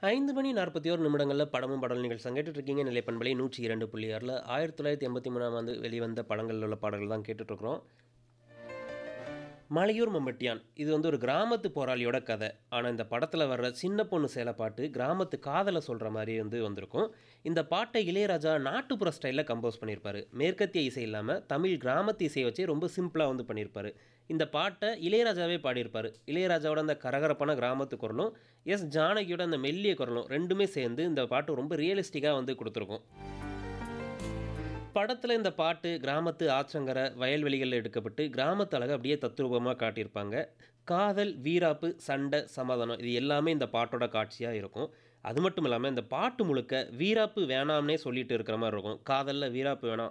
ஐந்து மணி நாற்பத்தி ஓரு நிமிடங்களில் படமும் பாடல் நிகழ்ச்சி கேட்டுட்டு இருக்கீங்க நிலைப்பண்பலை நூற்றி இரண்டு புள்ளி ஆறில் ஆயிரத்தி தொள்ளாயிரத்தி எண்பத்தி மூணாம் ஆண்டு வெளிவந்த படங்களில் உள்ள பாடல்கள் தான் கேட்டுட்ருக்குறோம் மலையூர் மம்பட்டியான் இது வந்து ஒரு கிராமத்து போராளியோட கதை ஆனால் இந்த படத்தில் வர்ற சின்ன பொண்ணு சேலை பாட்டு கிராமத்து காதலை சொல்கிற மாதிரி வந்து வந்திருக்கும் இந்த பாட்டை இளையராஜா நாட்டுப்புற ஸ்டைலில் கம்போஸ் பண்ணியிருப்பாரு மேற்கத்திய இசை இல்லாமல் தமிழ் கிராமத்து இசையை வச்சு ரொம்ப சிம்பிளாக வந்து பண்ணியிருப்பாரு இந்த பாட்டை இளையராஜாவே பாடியிருப்பார் இளையராஜாவோட அந்த கரகரப்பான கிராமத்து குரலும் எஸ் ஜானகியோட அந்த மெல்லிய குரலும் ரெண்டுமே சேர்ந்து இந்த பாட்டு ரொம்ப ரியலிஸ்டிக்காக வந்து கொடுத்துருக்கும் படத்தில் இந்த பாட்டு கிராமத்து ஆற்றங்கரை வயல்வெளிகளில் எடுக்கப்பட்டு கிராமத்து அழகை அப்படியே தத்ரூபமாக காட்டியிருப்பாங்க காதல் வீராப்பு சண்டை சமாதானம் இது எல்லாமே இந்த பாட்டோட காட்சியாக இருக்கும் அது மட்டும் இல்லாமல் இந்த பாட்டு முழுக்க வீராப்பு வேணாம்னே சொல்லிட்டு இருக்கிற மாதிரி இருக்கும் காதலில் வீராப்பு வேணாம்